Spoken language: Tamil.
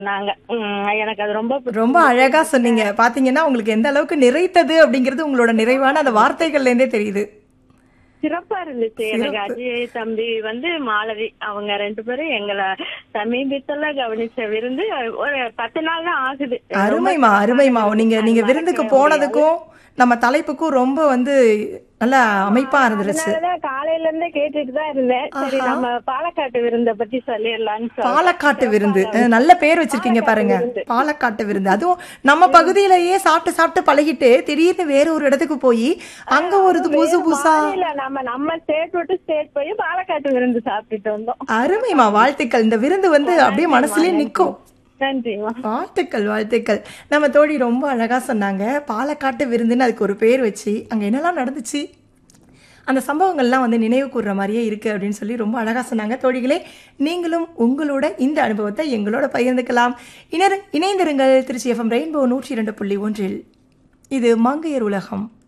நாங்க ம், எனக்கு அது ரொம்ப பிடிச்சது. ரொம்ப அழகா சொன்னீங்க பாத்தீங்கன்னா உங்களுக்கு எந்த அளவுக்கு நிறைத்தது அப்படிங்கிறது உங்களோட நிறைவான அந்த வார்த்தைகள்ல இருந்தே தெரியுது சிறப்பா இருந்துச்சு எனக்கு அஜய் தம்பி வந்து மாலதி அவங்க ரெண்டு பேரும் எங்களை சமீபத்துல கவனிச்ச விருந்து ஒரு பத்து நாள் தான் ஆகுது அருமைமா அருமைமா நீங்க நீங்க விருந்துக்கு போனதுக்கும் நம்ம தலைப்புக்கும் ரொம்ப வந்து நல்ல அமைப்பா இருந்துருச்சு அதனாலதான் காலையில இருந்தே கேட்டுட்டு தான் இருந்தேன் சரி நம்ம பாலக்காட்டு விருந்த பத்தி சொல்லிடலாம்னு சொல்லி பாலக்காட்டு விருந்து அஹ், நல்ல பேர் வச்சிருக்கீங்க பாருங்க பாலக்காட்டு விருந்து அதுவும் நம்ம பகுதியிலேயே சாப்பிட்டு சாப்பிட்டு பழகிட்டு திடீர்னு வேற ஒரு இடத்துக்கு போய் அங்க ஒரு இது புதுசு புதுசா இல்ல நம்ம நம்ம ஸ்டேட் விட்டு ஸ்டேட் போய் பாலக்காட்டு விருந்து சாப்பிட்டுட்டு வந்தோம் அருமைமா வாழ்த்துக்கள் இந்த விருந்து வந்து அப்படியே மனசுலயே நிக்கும் நன்றிமா வாழ்த்துக்கள் வாழ்த்துக்கள் நம்ம தோழி ரொம்ப அழகா சொன்னாங்க பாலக்காட்டு விருந்துன்னு அதுக்கு ஒரு பேர் வச்சு அங்க என்னெல்லாம் நடந்துச்சு அந்த சம்பவங்கள்லாம் வந்து நினைவு கூர்ற மாதிரியே இருக்கு அப்படின்னு சொல்லி ரொம்ப அழகா சொன்னாங்க தோழிகளே நீங்களும் உங்களோட இந்த அனுபவத்தை எங்களோட பகிர்ந்துக்கலாம் இணர் இணைந்திருங்கள் திருச்சி எஃப்எம் ரெயின்போ நூற்றி இரண்டு புள்ளி ஒன்றில் இது மங்கையர் உலகம்